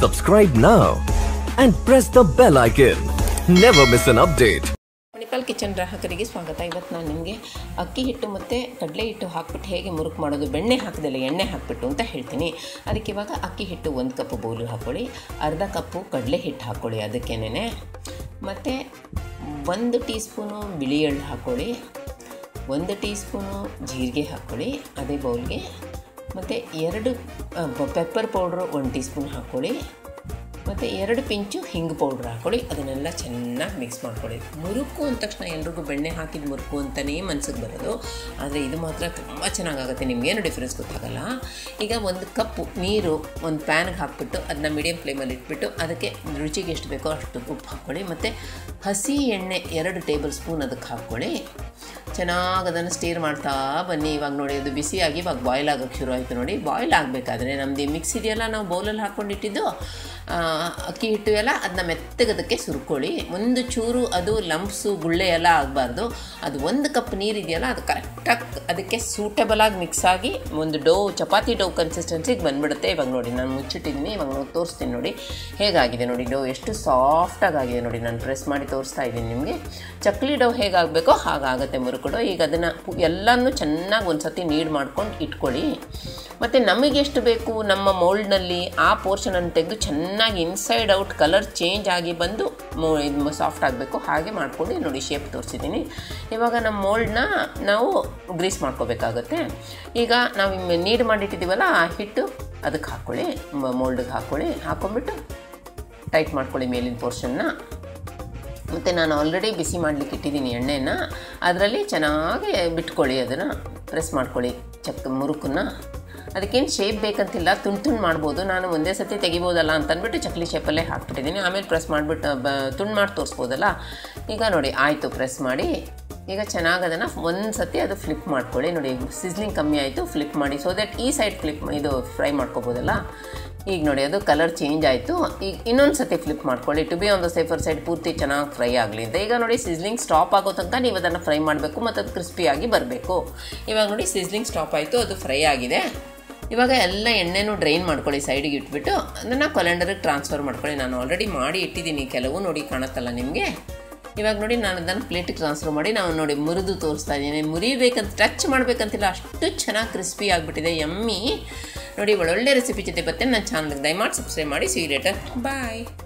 Subscribe now and press the bell icon. Never miss an update. Manipal kitchen ಗ್ರಾಹಕರಿಗೆ ಸ್ವಾಗತ ಇವತ್ತು ನಾನು ನಿಮಗೆ ಅಕ್ಕಿ ಹಿಟ್ಟು ಮತ್ತು ಕಡಲೆ ಹಿಟ್ಟು ಹಾಕ್ಬಿಟ್ಟು ಹೇಗೆ ಮುರುಕು ಮಾಡೋದು ಬೆಣ್ಣೆ ಹಾಕದಲ್ಲ ಎಣ್ಣೆ ಹಾಕ್ಬಿಟ್ಟು ಅಂತ ಹೇಳ್ತೀನಿ ಅದಕ್ಕೆ ಇವಾಗ ಅಕ್ಕಿ ಹಿಟ್ಟು ಒಂದು ಕಪ್ ಬೌಲು ಹಾಕ್ಕೊಳ್ಳಿ ಅರ್ಧ ಕಪ್ಪು ಕಡಲೆ ಹಿಟ್ಟು ಹಾಕ್ಕೊಳ್ಳಿ ಅದಕ್ಕೇನೆ ಮತ್ತು ಒಂದು ಟೀ ಸ್ಪೂನು ಬಿಳಿ ಎಳ್ಳು ಹಾಕ್ಕೊಳ್ಳಿ ಒಂದು ಟೀ ಸ್ಪೂನು ಜೀರಿಗೆ ಹಾಕ್ಕೊಳ್ಳಿ ಅದೇ ಬೌಲ್ಗೆ ಮತ್ತು ಎರಡು ಪೆಪ್ಪರ್ ಪೌಡ್ರು ಒಂದು ಟೀ ಸ್ಪೂನ್ ಹಾಕ್ಕೊಳ್ಳಿ ಮತ್ತು ಎರಡು ಪಿಂಚು ಹಿಂಗು ಪೌಡ್ರ್ ಹಾಕ್ಕೊಳ್ಳಿ ಅದನ್ನೆಲ್ಲ ಚೆನ್ನಾಗಿ ಮಿಕ್ಸ್ ಮಾಡ್ಕೊಳ್ಳಿ ಮುರುಕು ಅಂದ ತಕ್ಷಣ ಎಲ್ರಿಗೂ ಬೆಣ್ಣೆ ಹಾಕಿದ ಮುರುಕು ಅಂತಲೇ ಮನ್ಸಿಗೆ ಬರೋದು ಆದರೆ ಇದು ಮಾತ್ರ ತುಂಬ ಚೆನ್ನಾಗಾಗುತ್ತೆ ನಿಮಗೇನು ಡಿಫ್ರೆನ್ಸ್ ಗೊತ್ತಾಗಲ್ಲ ಈಗ ಒಂದು ಕಪ್ಪು ನೀರು ಒಂದು ಪ್ಯಾನ್ಗೆ ಹಾಕ್ಬಿಟ್ಟು ಅದನ್ನ ಮೀಡಿಯಮ್ ಫ್ಲೇಮಲ್ಲಿ ಇಟ್ಬಿಟ್ಟು ಅದಕ್ಕೆ ರುಚಿಗೆ ಎಷ್ಟು ಬೇಕೋ ಅಷ್ಟು ಉಪ್ಪು ಹಾಕ್ಕೊಳ್ಳಿ ಮತ್ತು ಹಸಿ ಎಣ್ಣೆ ಎರಡು ಟೇಬಲ್ ಸ್ಪೂನ್ ಅದಕ್ಕೆ ಹಾಕ್ಕೊಳ್ಳಿ ಚೆನ್ನಾಗಿ ಅದನ್ನು ಸ್ಟೀರ್ ಮಾಡ್ತಾ ಬನ್ನಿ ಇವಾಗ ನೋಡಿ ಅದು ಬಿಸಿಯಾಗಿ ಇವಾಗ ಬಾಯ್ಲ್ ಆಗೋಕ್ಕೆ ಶುರು ಆಯಿತು ನೋಡಿ ಬಾಯ್ಲ್ ಆಗಬೇಕಾದ್ರೆ ನಮ್ಮದು ಮಿಕ್ಸ್ ಇದೆಯಲ್ಲ ನಾವು ಬೌಲಲ್ಲಿ ಹಾಕ್ಕೊಂಡಿಟ್ಟಿದ್ದು ಆ, ಅಕ್ಕಿ ಹಿಟ್ಟು ಎಲ್ಲ ಅದನ್ನ ಮೆತ್ತಗದಕ್ಕೆ ಸುರ್ಕೊಳ್ಳಿ ಒಂದು ಚೂರು ಅದು ಲಂಪ್ಸು ಗುಳ್ಳೆ ಎಲ್ಲ ಆಗಬಾರ್ದು ಅದು ಒಂದು ಕಪ್ ನೀರು ಇದೆಯಲ್ಲ ಅದು ಕರೆಕ್ಟಾಗಿ ಅದಕ್ಕೆ ಸೂಟಬಲ್ ಆಗಿ ಮಿಕ್ಸ್ ಆಗಿ ಒಂದು ಡೋ ಚಪಾತಿ ಡೋ ಕನ್ಸಿಸ್ಟೆನ್ಸಿಗೆ ಬಂದ್ಬಿಡುತ್ತೆ ಇವಾಗ ನೋಡಿ ನಾನು ಮುಚ್ಚಿಟ್ಟಿದ್ದೀನಿ ಇವಾಗ ನೋಡಿ ತೋರಿಸ್ತೀನಿ ನೋಡಿ ಹೇಗಾಗಿದೆ ನೋಡಿ ಡೋ ಎಷ್ಟು ಸಾಫ್ಟಾಗಿ ಆಗಿದೆ ನೋಡಿ ನಾನು ಪ್ರೆಸ್ ಮಾಡಿ ತೋರಿಸ್ತಾ ಇದ್ದೀನಿ ನಿಮಗೆ ಚಕ್ಲಿ ಡೋ ಹೇಗಾಗಬೇಕೋ ಹಾಗಾಗುತ್ತೆ ಮುರುಕು ಡೋ ಈಗ ಅದನ್ನು ಎಲ್ಲನೂ ಚೆನ್ನಾಗಿ ಒಂದು ಸತಿ ನೀಡ್ ಮಾಡ್ಕೊಂಡು ಇಟ್ಕೊಳ್ಳಿ ಮತ್ತು ನಮಗೆ ಎಷ್ಟು ಬೇಕು ನಮ್ಮ ಮೋಲ್ಡ್ನಲ್ಲಿ ಆ ಪೋರ್ಷನನ್ನು ತೆಗೆದು ಚೆನ್ನಾಗಿ ಇನ್ಸೈಡ್ ಔಟ್ ಕಲರ್ ಚೇಂಜ್ ಆಗಿ ಬಂದು ಮೋ ಇದು ಸಾಫ್ಟ್ ಆಗಬೇಕು ಹಾಗೆ ಮಾಡ್ಕೊಂಡು ನೋಡಿ ಶೇಪ್ ತೋರಿಸಿದ್ದೀನಿ ಇವಾಗ ನಮ್ಮ ಮೋಲ್ಡ್ನ ನಾವು ಗ್ರೀಸ್ ಮಾಡ್ಕೋಬೇಕಾಗುತ್ತೆ ಈಗ ನಾವು ನೀಡ್ ಮಾಡಿಟ್ಟಿದ್ದೀವಲ್ಲ ಆ ಹಿಟ್ಟು ಅದಕ್ಕೆ ಹಾಕ್ಕೊಳ್ಳಿ ಮೋಲ್ಡ್ಗೆ ಹಾಕ್ಕೊಳ್ಳಿ ಹಾಕ್ಕೊಂಬಿಟ್ಟು ಟೈಟ್ ಮಾಡ್ಕೊಳ್ಳಿ ಮೇಲಿನ ಪೋರ್ಷನ್ನ ಮತ್ತು ನಾನು ಆಲ್ರೆಡಿ ಬಿಸಿ ಮಾಡಲಿಕ್ಕೆ ಇಟ್ಟಿದ್ದೀನಿ ಎಣ್ಣೆನ ಅದರಲ್ಲಿ ಚೆನ್ನಾಗಿ ಬಿಟ್ಕೊಳ್ಳಿ ಅದನ್ನು ಪ್ರೆಸ್ ಮಾಡ್ಕೊಳ್ಳಿ ಚಕ್ ಮುರುಕನ್ನ ಅದಕ್ಕೇನು ಶೇಪ್ ಬೇಕಂತಿಲ್ಲ ತುಂಡು ತುಂಡು ಮಾಡ್ಬೋದು ನಾನು ಒಂದೇ ಸತಿ ತೆಗಿಬೋದಲ್ಲ ಅಂತ ಅಂದ್ಬಿಟ್ಟು ಚಕ್ಲಿ ಶೇಪಲ್ಲೇ ಹಾಕ್ಬಿಟ್ಟಿದ್ದೀನಿ ಆಮೇಲೆ ಪ್ರೆಸ್ ಮಾಡಿಬಿಟ್ಟು ಬ ತುಂಡು ಮಾಡಿ ತೋರಿಸ್ಬೋದಲ್ಲ ಈಗ ನೋಡಿ ಆಯಿತು ಪ್ರೆಸ್ ಮಾಡಿ ಈಗ ಚೆನ್ನಾಗಿ ಅದನ್ನು ಒಂದು ಸತಿ ಅದು ಫ್ಲಿಪ್ ಮಾಡ್ಕೊಳ್ಳಿ ನೋಡಿ ಸಿಸ್ಲಿಂಗ್ ಕಮ್ಮಿ ಆಯಿತು ಫ್ಲಿಪ್ ಮಾಡಿ ಸೊ ದಟ್ ಈ ಸೈಡ್ ಫ್ಲಿಪ್ ಇದು ಫ್ರೈ ಮಾಡ್ಕೋಬೋದಲ್ಲ ಈಗ ನೋಡಿ ಅದು ಕಲರ್ ಚೇಂಜ್ ಆಯಿತು ಈಗ ಇನ್ನೊಂದು ಸತಿ ಫ್ಲಿಪ್ ಮಾಡ್ಕೊಳ್ಳಿ to be on the safer side ಪೂರ್ತಿ ಚೆನ್ನಾಗಿ ಫ್ರೈ ಆಗಲಿ ಅಂತ ಈಗ ನೋಡಿ ಸಿಸ್ಲಿಂಗ್ ಸ್ಟಾಪ್ ಆಗೋ ತನಕ ನೀವು ಅದನ್ನು ಫ್ರೈ ಮಾಡಬೇಕು ಮತ್ತು ಅದು ಕ್ರಿಸ್ಪಿಯಾಗಿ ಬರಬೇಕು ಇವಾಗ ನೋಡಿ ಸಿಸ್ಲಿಂಗ್ ಸ್ಟಾಪ್ ಆಯಿತು ಅದು ಫ್ರೈ ಆಗಿದೆ ಇವಾಗ ಎಲ್ಲ ಎಣ್ಣೆನೂ ಡ್ರೈನ್ ಮಾಡ್ಕೊಳ್ಳಿ ಸೈಡಿಗೆ ಇಟ್ಬಿಟ್ಟು ಅದನ್ನು ಕೊಲೆಂಡರಿಗೆ ಟ್ರಾನ್ಸ್ಫರ್ ಮಾಡ್ಕೊಳ್ಳಿ ನಾನು ಆಲ್ರೆಡಿ ಮಾಡಿ ಇಟ್ಟಿದ್ದೀನಿ ಕೆಲವು ನೋಡಿ ಕಾಣುತ್ತಲ್ಲ ನಿಮಗೆ ಇವಾಗ ನೋಡಿ ನಾನು ಅದನ್ನು ಪ್ಲೇಟಿಗೆ ಟ್ರಾನ್ಸ್ಫರ್ ಮಾಡಿ ನಾವು ನೋಡಿ ಮುರಿದು ತೋರಿಸ್ತಾ ಇದ್ದೀನಿ ಮುರಿಬೇಕಂತ ಟಚ್ ಮಾಡಬೇಕಂತಿಲ್ಲ ಅಷ್ಟು ಚೆನ್ನಾಗಿ ಕ್ರಿಸ್ಪಿ ಆಗಿಬಿಟ್ಟಿದೆ ಎಮ್ಮಿ ನೋಡಿ ಒಳ್ಳೊಳ್ಳೆ ರೆಸಿಪಿ ಜೊತೆ ಬರ್ತೇನೆ ನನ್ನ ಚಾನಲ್ಗೆ ದಯಮಾಡಿ ಸಬ್ಸ್ಕ್ರೈಬ್ ಮಾಡಿ ಸಿ ಲೇಟರ್ ಬಾಯ್